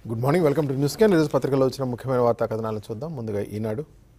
good morning welcome to news can ఈరోజు పత్రికలో వచ్చిన ముఖ్యమైన వార్తా కథనాలను చూద్దాం ముందుగా ఈనాడు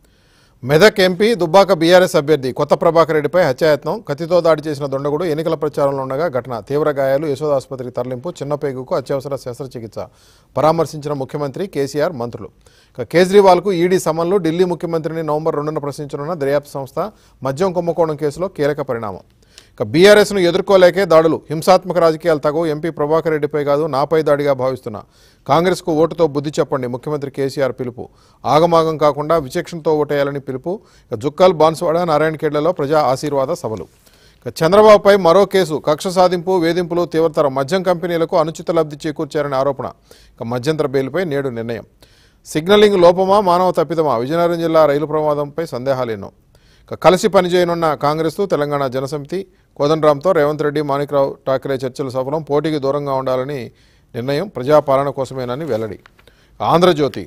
మెదక్ ఎంపీ దుబ్బాక బీఆర్ఎస్ అభ్యర్థి కొత్త ప్రభాకర్ రెడ్డిపై హత్యాయత్నం కత్తితో దాడి చేసిన దొండగుడు ఎన్నికల ప్రచారంలో ఉండగా ఘటన తీవ్ర గాయాలు యశోద ఆసుపత్రికి తరలింపు చిన్నపేగుకు అత్యవసర శస్త్రచికిత్స పరామర్శించిన ముఖ్యమంత్రి కేసీఆర్ మంత్రులు ఇక కేజ్రీవాల్కు ఈడీ సమన్లు ఢిల్లీ ముఖ్యమంత్రిని నవంబర్ రెండున ప్రశ్నించనున్న దర్యాప్తు సంస్థ మద్యం కుంభకోణం కేసులో కీలక పరిణామం ఇక బీఆర్ఎస్ను ఎదుర్కోలేకే దాడులు హింసాత్మక రాజకీయాలు తగు ఎంపీ ప్రభాకర్ రెడ్డిపై కాదు నాపై దాడిగా భావిస్తున్నా కాంగ్రెస్కు ఓటుతో బుద్ధి చెప్పండి ముఖ్యమంత్రి కేసీఆర్ పిలుపు ఆగమాగం కాకుండా విచక్షణతో ఓటేయాలని పిలుపు ఇక జుక్కల్ బాన్స్వాడ నారాయణఖేడ్లలో ప్రజా ఆశీర్వాద సభలు ఇక చంద్రబాబుపై మరో కేసు కక్ష సాధింపు వేధింపులు తీవ్రతరం మద్యం కంపెనీలకు అనుచిత లబ్ధి చేకూర్చారనే ఆరోపణ ఇక మధ్యంతర బెయిల్పై నేడు నిర్ణయం సిగ్నలింగ్ లోపమా మానవ తప్పిదమా విజయనగరం జిల్లా రైలు ప్రమాదంపై సందేహాలు ఎన్నో ఇక కలిసి పనిచేయనున్న కాంగ్రెస్ తెలంగాణ జనసమితి కోదండరాంతో రేవంత్ రెడ్డి మాణిక్రావు ఠాకరే చర్చలు సఫలం పోటీకి దూరంగా ఉండాలని నిర్ణయం ప్రజాపాలన కోసమేనని వెల్లడి ఆంధ్రజ్యోతి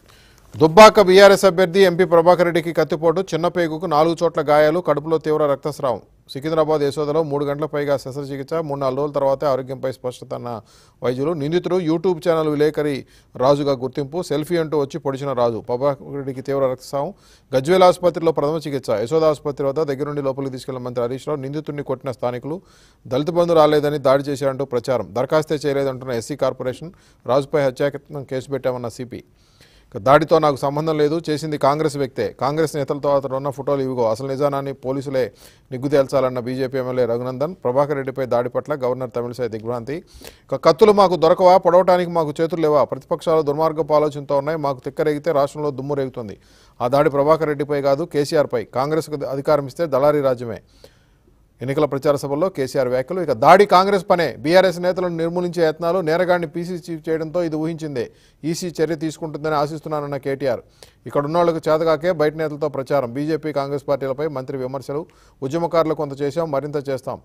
దుబ్బాక బీఆర్ఎస్ అభ్యర్థి ఎంపీ ప్రభాకర్ రెడ్డికి కత్తిపోటు చిన్నపేగుకు నాలుగు చోట్ల గాయాలు కడుపులో తీవ్ర రక్తస్రావం సికింద్రాబాద్ యశోదలో మూడు గంటల పైగా శస్త్రచికిత్స మూడు నాలుగు రోజుల తర్వాతే ఆరోగ్యంపై స్పష్టత అన్న వైద్యులు నిందితుడు యూట్యూబ్ ఛానల్ విలేకరి రాజుగా గుర్తింపు సెల్ఫీ అంటూ వచ్చి పొడిచిన రాజు ప్రభాకర్ రెడ్డికి తీవ్ర రక్తస్రావం గజ్వేల్ ఆసుపత్రిలో ప్రథమ చికిత్స యశోద ఆసుపత్రి వద్ద దగ్గర నుండి లోపలికి తీసుకెళ్లిన మంత్రి హరీష్ రావు నిందితుడిని కొట్టిన స్థానికులు దళిత బంధు రాలేదని దాడి చేశారంటూ ప్రచారం దరఖాస్తే చేయలేదంటున్న ఎస్సీ కార్పొరేషన్ రాజుపై హత్యాయత్నం కేసు పెట్టామన్న సిపి ఇక దాడితో నాకు సంబంధం లేదు చేసింది కాంగ్రెస్ వ్యక్తే కాంగ్రెస్ నేతలతో అతడు ఉన్న ఫోటోలు ఇవిగో అసలు నిజానాన్ని పోలీసులే నిగ్గు తేల్చాలన్న బీజేపీ ఎమ్మెల్యే రఘునందన్ ప్రభాకర్ రెడ్డిపై దాడి పట్ల గవర్నర్ తమిళసై దిగ్భ్రాంతి ఇక కత్తులు మాకు దొరకవా పొడవటానికి మాకు చేతులు లేవా ప్రతిపక్షాలు దుర్మార్గపు ఆలోచనతో ఉన్నాయి మాకు తిక్కరేగితే రాష్ట్రంలో దుమ్ము రేగుతుంది ఆ దాడి ప్రభాకర్ రెడ్డిపై కాదు కేసీఆర్పై కాంగ్రెస్కు అధికారం ఇస్తే దళారీ రాజ్యమే ఎన్నికల ప్రచార సభల్లో కేసీఆర్ వ్యాఖ్యలు ఇక దాడి కాంగ్రెస్ పనే బీఆర్ఎస్ నేతలను నిర్మూలించే యత్నాలు నేరగాడిని పీసీ చీఫ్ చేయడంతో ఇది ఊహించిందే ఈసీ చర్య తీసుకుంటుందని ఆశిస్తున్నానన్న కేటీఆర్ ఇక్కడ ఉన్నోళ్లకు చేతగాకే బయట నేతలతో ప్రచారం బీజేపీ కాంగ్రెస్ పార్టీలపై మంత్రి విమర్శలు ఉద్యమకారులు కొంత చేశాం మరింత చేస్తాం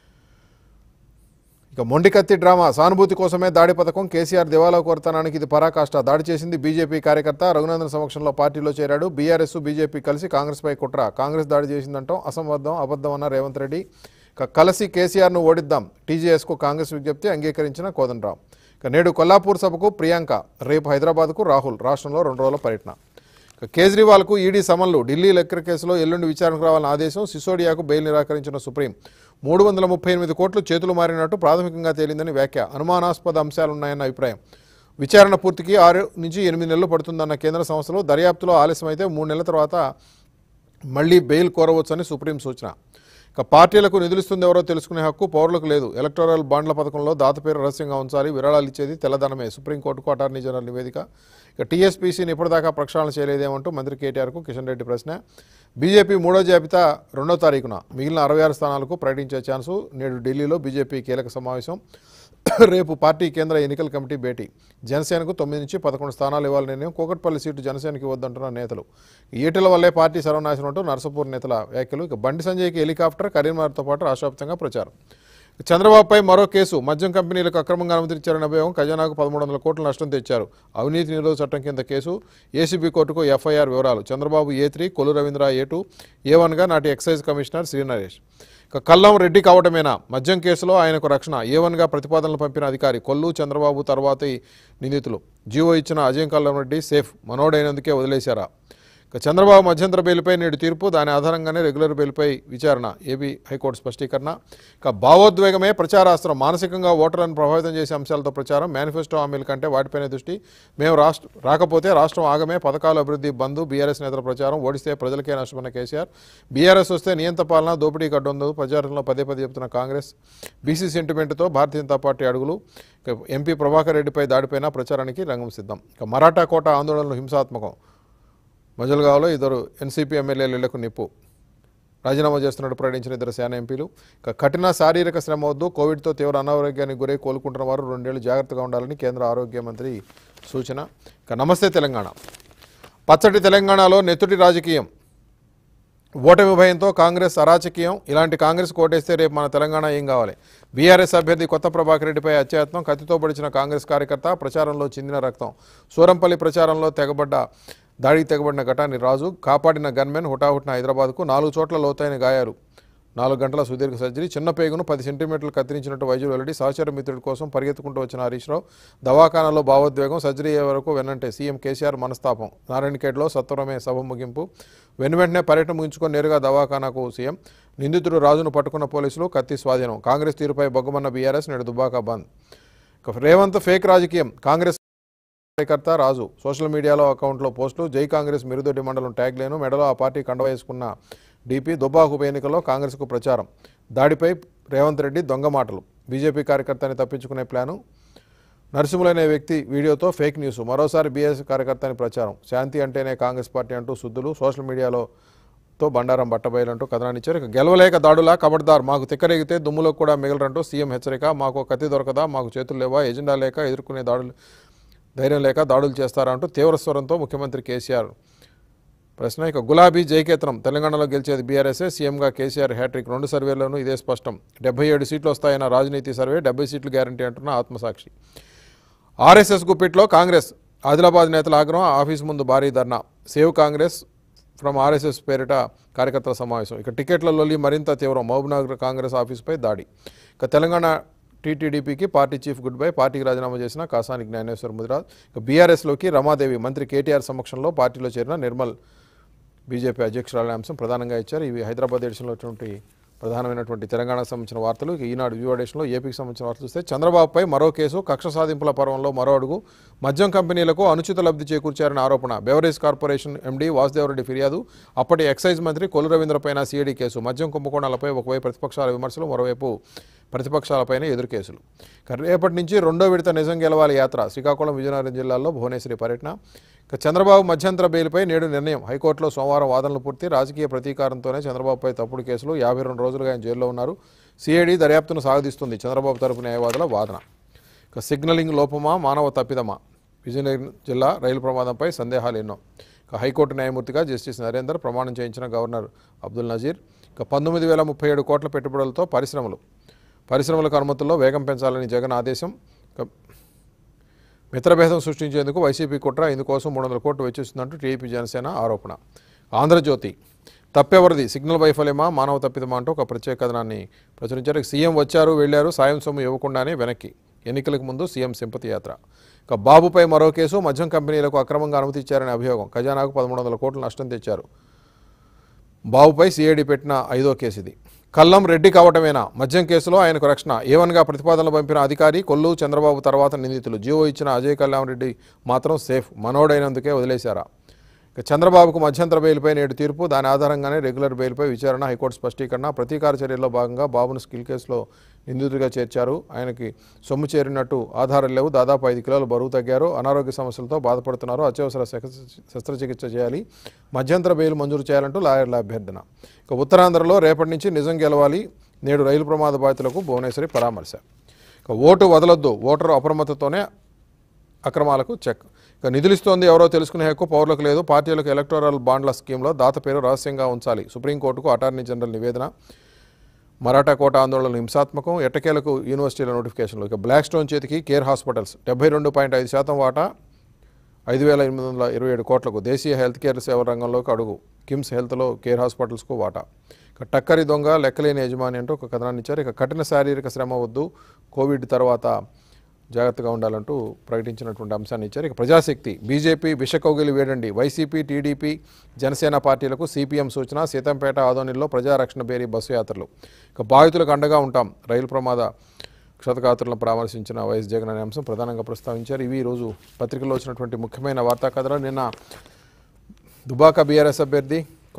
ఇక మొండికత్తి డ్రామా సానుభూతి కోసమే దాడి పథకం కేసీఆర్ దివాలా కోరతనానికి ఇది పరాకాష్ట దాడి చేసింది బీజేపీ కార్యకర్త రఘునందన్ సమక్షంలో పార్టీలో చేరాడు బీఆర్ఎస్ బీజేపీ కలిసి కాంగ్రెస్పై కుట్ర కాంగ్రెస్ దాడి చేసిందంటాం అసంబద్ధం అబద్ధం అన్న రేవంత్ రెడ్డి ఇక కలిసి కేసీఆర్ను ఓడిద్దాం టీజేఎస్కు కాంగ్రెస్ విజ్ఞప్తి అంగీకరించిన కోదండరాం ఇక నేడు కొల్లాపూర్ సభకు ప్రియాంక రేపు హైదరాబాద్కు రాహుల్ రాష్ట్రంలో రెండు రోజుల పర్యటన ఇక కేజ్రీవాల్కు ఈడీ సమన్లు ఢిల్లీ లెక్కర్ కేసులో ఎల్లుండి విచారణకు రావాలని ఆదేశం సిసోడియాకు బెయిల్ నిరాకరించిన సుప్రీం మూడు వందల ముప్పై ఎనిమిది కోట్లు చేతులు మారినట్టు ప్రాథమికంగా తేలిందని వ్యాఖ్య అనుమానాస్పద అంశాలున్నాయన్న అభిప్రాయం విచారణ పూర్తికి ఆరు నుంచి ఎనిమిది నెలలు పడుతుందన్న కేంద్ర సంస్థలు దర్యాప్తులో ఆలస్యమైతే మూడు నెలల తర్వాత మళ్లీ బెయిల్ కోరవచ్చని సుప్రీం సూచన ఇక పార్టీలకు నిధులిస్తుంది ఎవరో తెలుసుకునే హక్కు పౌరులకు లేదు ఎలక్టోరల్ బాండ్ల పథకంలో దాత పేరు రహస్యంగా ఉంచాలి విరాళాలు ఇచ్చేది తెల్లదనమే సుప్రీంకోర్టుకు అటార్నీ జనరల్ నివేదిక ఇక టీఎస్పీసీని ఇప్పటిదాకా ప్రక్షాళన చేయలేదేమంటూ మంత్రి కేటీఆర్కు కిషన్ రెడ్డి ప్రశ్న బీజేపీ మూడో జాబితా రెండో తారీఖున మిగిలిన అరవై ఆరు స్థానాలకు ప్రకటించే ఛాన్సు నేడు ఢిల్లీలో బీజేపీ కీలక సమావేశం రేపు పార్టీ కేంద్ర ఎన్నికల కమిటీ భేటీ జనసేనకు తొమ్మిది నుంచి పదకొండు స్థానాలు ఇవ్వాలని నిర్ణయం కూకట్పల్లి సీటు జనసేనకి వద్దంటున్న నేతలు ఈటల వల్లే పార్టీ సర్వనాశనం అంటూ నరసపూర్ నేతల వ్యాఖ్యలు ఇక బండి సంజయ్కి హెలికాప్టర్ కరీంనగర్తో పాటు రాష్ట్రవ్యాప్తంగా ప్రచారం చంద్రబాబుపై మరో కేసు మద్యం కంపెనీలకు అక్రమంగా అనుమతించారనే అభియోగం ఖజానాకు పదమూడు వందల కోట్ల నష్టం తెచ్చారు అవినీతి నిరోధక చట్టం కింద కేసు ఏసీబీ కోర్టుకు ఎఫ్ఐఆర్ వివరాలు Chandrababu A three Kollu Ravindra A two A వన్గా నాటి ఎక్సైజ్ కమిషనర్ శ్రీనరేష్ ఇక కల్లం రెడ్డి కావటమేనా మద్యం కేసులో ఆయనకు రక్షణ ఏ వన్గా ప్రతిపాదనలు పంపిన అధికారి కొల్లు చంద్రబాబు తర్వాతి నిందితులు జీవో ఇచ్చిన అజయం కల్లం రెడ్డి సేఫ్ మనోడైనందుకే వదిలేశారా ఇక చంద్రబాబు మధ్యంతర బెయిల్పై నేడు తీర్పు దాని ఆధారంగానే రెగ్యులర్ బెయిల్పై విచారణ ఏపీ హైకోర్టు స్పష్టీకరణ ఇక భావోద్వేగమే ప్రచారాస్త్రం మానసికంగా ఓటర్లను ప్రభావితం చేసే అంశాలతో ప్రచారం మేనిఫెస్టో హామీల కంటే వాటిపైనే దృష్టి మేము రాష్ట్ర రాకపోతే రాష్ట్రం ఆగమే పథకాల అభివృద్ధి బంద్ బీఆర్ఎస్ నేతల ప్రచారం ఓడిస్తే ప్రజలకే నష్టమన్న కేసీఆర్ బీఆర్ఎస్ వస్తే నియంత పాలన దోపిడీ గడ్డుందో ప్రచారంలో పదే పదే చెబుతున్న కాంగ్రెస్ బీసీ సెంటిమెంట్తో భారతీయ జనతా పార్టీ అడుగులు ఇక ఎంపీ ప్రభాకర్ రెడ్డిపై దాడిపైన ప్రచారానికి రంగం సిద్ధం ఇక మరాఠా కోట ఆందోళనలు హింసాత్మకం మజల్గావ్లో ఇద్దరు ఎన్సీపీ ఎమ్మెల్యేల ఇళ్లకు నిప్పు రాజీనామా చేస్తున్నట్టు ప్రకటించిన ఇద్దరు సేన ఎంపీలు ఇక కఠిన శారీరక శ్రమ వద్దు కోవిడ్తో తీవ్ర అనారోగ్యానికి గురై కోలుకుంటున్న వారు రెండేళ్లు జాగ్రత్తగా ఉండాలని కేంద్ర ఆరోగ్య మంత్రి సూచన ఇక నమస్తే తెలంగాణ పచ్చటి తెలంగాణలో నెత్తుటి రాజకీయం ఓటమి భయంతో కాంగ్రెస్ అరాచకీయం ఇలాంటి కాంగ్రెస్ కోటేస్తే రేపు మన తెలంగాణ ఏం కావాలి బీఆర్ఎస్ అభ్యర్థి కొత్త ప్రభాకర్ రెడ్డిపై అత్యాయత్నం కత్తితో పడిచిన కాంగ్రెస్ కార్యకర్త ప్రచారంలో చిందిన రక్తం సూరంపల్లి ప్రచారంలో తెగబడ్డ దాడికి తెగబడిన ఘటాన్ని రాజు కాపాడిన గన్మెన్ హుటాహుటిన హైదరాబాద్కు నాలుగు చోట్ల లోతైన గాయాలు నాలుగు గంటల సుదీర్ఘ సర్జరీ చిన్న పేగును పది సెంటీమీటర్లు కత్తిరించినట్టు వైద్యులు వెల్లడి సహచర మిత్రుడి కోసం పరిగెత్తుకుంటూ వచ్చిన హరీష్ రావు దవాఖానాలో భావోద్వేగం సర్జరీ అయ్యే వరకు వెన్నంటే సీఎం కేసీఆర్ మనస్తాపం నారాయణఖేడ్లో సత్వరమే సభ ముగింపు వెను వెంటనే పర్యటన ముగించుకొని నేరుగా దవాఖానాకు సీఎం నిందితుడు రాజును పట్టుకున్న పోలీసులు కత్తి స్వాధీనం కాంగ్రెస్ తీరుపై బొగ్గమన్న బీఆర్ఎస్ నేడు దుబాకా బంద్ ఇక రేవంత్ ఫేక్ రాజకీయం కాంగ్రెస్ కార్యకర్త రాజు సోషల్ మీడియాలో అకౌంట్లో పోస్టులు జై కాంగ్రెస్ మిరుదొడ్డి మండలం ట్యాగ్ లేను మెడలో ఆ పార్టీ కండవ వేసుకున్న డీపీ దుబ్బాక ఉప ఎన్నికల్లో కాంగ్రెస్కు ప్రచారం దాడిపై రేవంత్ రెడ్డి దొంగ మాటలు బీజేపీ కార్యకర్తని తప్పించుకునే ప్లాను నరసింహులనే వ్యక్తి వీడియోతో ఫేక్ న్యూస్ మరోసారి బీఎస్ కార్యకర్తని ప్రచారం శాంతి అంటేనే కాంగ్రెస్ పార్టీ అంటూ సుద్దులు సోషల్ మీడియాలో తో బండారం బట్టబయలంటూ కథనాన్ని ఇచ్చారు ఇక గెలవలేక దాడులా కబడ్దార్ మాకు తిక్కరేగితే దుమ్ములో కూడా మిగలరంటూ సీఎం హెచ్చరిక మాకు కత్తి దొరకదా మాకు చేతులు లేవా ఎజెండా లేక ఎదుర్కొనే దాడులు ధైర్యం లేక దాడులు చేస్తారా అంటూ తీవ్ర స్వరంతో ముఖ్యమంత్రి కేసీఆర్ ప్రశ్న ఇక గులాబీ జైకేతనం తెలంగాణలో గెలిచేది బీఆర్ఎస్ఏ సీఎంగా కేసీఆర్ హ్యాట్రిక్ రెండు సర్వేల్లోనూ ఇదే స్పష్టం డెబ్బై ఏడు సీట్లు వస్తాయన్న రాజనీతి సర్వే డెబ్బై సీట్లు గ్యారంటీ అంటున్న ఆత్మసాక్షి ఆర్ఎస్ఎస్ గుప్పిట్లో కాంగ్రెస్ ఆదిలాబాద్ నేతల ఆగ్రహం ఆఫీస్ ముందు భారీ ధర్నా సేవ్ కాంగ్రెస్ ఫ్రమ్ ఆర్ఎస్ఎస్ పేరిట కార్యకర్తల సమావేశం ఇక టికెట్లలో మరింత తీవ్రం మహబూబ్నగర్ కాంగ్రెస్ ఆఫీసుపై దాడి ఇక తెలంగాణ టీటీడీపీకి పార్టీ చీఫ్ గుడ్ బై పార్టీకి రాజీనామా చేసిన కాసాని జ్ఞానేశ్వర్ ముదిరాజ్ ఇక బీఆర్ఎస్లోకి రమాదేవి మంత్రి కేటీఆర్ సమక్షంలో పార్టీలో చేరిన నిర్మల్ బీజేపీ అధ్యక్షురాలనే అంశం ప్రధానంగా ఇచ్చారు ఇవి హైదరాబాద్ ఎడిషన్లో ఉన్నటువంటి ప్రధానమైనటువంటి తెలంగాణకు సంబంధించిన వార్తలు ఇక ఈనాడు వ్యూ ఎడిషన్లో ఏపీకి సంబంధించిన వార్తలు చూస్తే చంద్రబాబుపై మరో కేసు కక్ష సాధింపుల పర్వంలో మరో అడుగు మద్యం కంపెనీలకు అనుచిత లబ్ధి చేకూర్చారని ఆరోపణ బెవరేజ్ కార్పొరేషన్ ఎండీ వాసుదేవరెడ్డి ఫిర్యాదు అప్పటి ఎక్సైజ్ మంత్రి కొల్లు రవీంద్రపైన సీఐడీ కేసు మద్యం కుంభకోణాలపై ఒకవైపు ప్రతిపక్షాల విమర్శలు మరోవైపు ప్రతిపక్షాలపైన ఎదురు కేసులు ఇక రేపటి నుంచి రెండో విడత నిజం గెలవాలి యాత్ర శ్రీకాకుళం విజయనగరం జిల్లాల్లో భువనేశ్వరి పర్యటన ఇక చంద్రబాబు మధ్యంతర బెయిల్పై నేడు నిర్ణయం హైకోర్టులో సోమవారం వాదనలు పూర్తి రాజకీయ ప్రతీకారంతోనే చంద్రబాబుపై తప్పుడు కేసులు యాభై రెండు రోజులుగా ఆయన జైల్లో ఉన్నారు సిఐడి దర్యాప్తును సాగదీస్తుంది చంద్రబాబు తరపు న్యాయవాదుల వాదన ఇక సిగ్నలింగ్ లోపమా మానవ తప్పిదమా విజయనగరం జిల్లా రైలు ప్రమాదంపై సందేహాలు ఎన్నో ఇక హైకోర్టు న్యాయమూర్తిగా జస్టిస్ నరేందర్ ప్రమాణం చేయించిన గవర్నర్ అబ్దుల్ నజీర్ ఇక పంతొమ్మిది వేల ముప్పై ఏడు కోట్ల పెట్టుబడులతో పరిశ్రమలు పరిశ్రమలకు అనుమతుల్లో వేగం పెంచాలని జగన్ ఆదేశం ఇక మిత్రభేదం సృష్టించేందుకు వైసీపీ కుట్ర ఇందుకోసం మూడు వందల కోట్లు వెచ్చిస్తుందంటూ టీడీపీ జనసేన ఆరోపణ ఆంధ్రజ్యోతి తప్పెవరిది సిగ్నల్ వైఫల్యమా మానవ తప్పిదమా అంటూ ఒక ప్రత్యేక కథనాన్ని ప్రచురించారు ఇక సీఎం వచ్చారు వెళ్ళారు సాయం సొమ్ము ఇవ్వకుండానే వెనక్కి ఎన్నికలకు ముందు సీఎం సింపతి యాత్ర ఇక బాబుపై మరో కేసు మద్యం కంపెనీలకు అక్రమంగా అనుమతి ఇచ్చారనే అభియోగం ఖజానాకు పదమూడు వందల కోట్ల నష్టం తెచ్చారు బాబుపై సిఐడి పెట్టిన ఐదో కేసు ఇది కల్లం రెడ్డి కావటమేనా మద్యం కేసులో ఆయనకు రక్షణ ఏవన్గా ప్రతిపాదనలు పంపిన అధికారి కొల్లు చంద్రబాబు తర్వాత నిందితులు జీవో ఇచ్చిన అజయ్ కళ్యాణ్ రెడ్డి మాత్రం సేఫ్ మనోడైనందుకే వదిలేశారా ఇక చంద్రబాబుకు మధ్యంతర బెయిల్పై నేడు తీర్పు దాని ఆధారంగానే రెగ్యులర్ బెయిల్పై విచారణ హైకోర్టు స్పష్టీకరణ ప్రతీకార చర్యల్లో భాగంగా బాబును స్కిల్ కేసులో నిందితుడిగా చేర్చారు ఆయనకి సొమ్ము చేరినట్టు ఆధారాలు లేవు దాదాపు ఐదు కిలోలు బరువు తగ్గారు అనారోగ్య సమస్యలతో బాధపడుతున్నారు అత్యవసర శక- శస్త్రచికిత్స చేయాలి మధ్యంతర బెయిల్ మంజూరు చేయాలంటూ లాయర్ల అభ్యర్థన ఇక ఉత్తరాంధ్రలో రేపటి నుంచి నిజం గెలవాలి నేడు రైలు ప్రమాద బాధితులకు భువనేశ్వరి పరామర్శ ఇక ఓటు వదలొద్దు ఓటరు అప్రమత్తతోనే అక్రమాలకు చెక్ ఇక నిధులిస్తోంది ఎవరో తెలుసుకునే హక్కు పౌరులకు లేదు పార్టీలకు ఎలక్టోరల్ బాండ్ల స్కీమ్లో దాత పేరు రహస్యంగా ఉంచాలి సుప్రీంకోర్టుకు అటార్నీ జనరల్ నివేదన మరాఠా కోట ఆందోళనలు హింసాత్మకం ఎట్టకేలకు యూనివర్సిటీల నోటిఫికేషన్లు ఇక బ్లాక్ స్టోన్ చేతికి కేర్ హాస్పిటల్స్ డెబ్బై రెండు పాయింట్ ఐదు శాతం వాటా ఐదు వేల ఎనిమిది వందల ఇరవై ఏడు కోట్లకు దేశీయ హెల్త్ కేర్ సేవల రంగంలోకి అడుగు కిమ్స్ హెల్త్లో కేర్ హాస్పిటల్స్కు వాటా ఇక టక్కరి దొంగ లెక్కలేని యజమాని అంటూ ఒక కథనాన్ని ఇచ్చారు ఇక కఠిన శారీరక శ్రమ వద్దు కోవిడ్ తర్వాత జాగ్రత్తగా ఉండాలంటూ ప్రకటించినటువంటి అంశాన్ని ఇచ్చారు ఇక ప్రజాశక్తి బీజేపీ విషకౌగిలి వేడండి వైసీపీ టీడీపీ జనసేన పార్టీలకు సిపిఎం సూచన సీతంపేట ఆదోనిలో ప్రజారక్షణ బేరీ బస్సు యాత్రలు ఇక బాధితులకు అండగా ఉంటాం రైలు ప్రమాద క్షతగాత్రులను పరామర్శించిన వైఎస్ జగన్ అనే అంశం ప్రధానంగా ప్రస్తావించారు ఇవి ఈ రోజు పత్రికల్లో వచ్చినటువంటి ముఖ్యమైన వార్తా కథలు నిన్న దుబాక బీఆర్ఎస్ అభ్యర్థి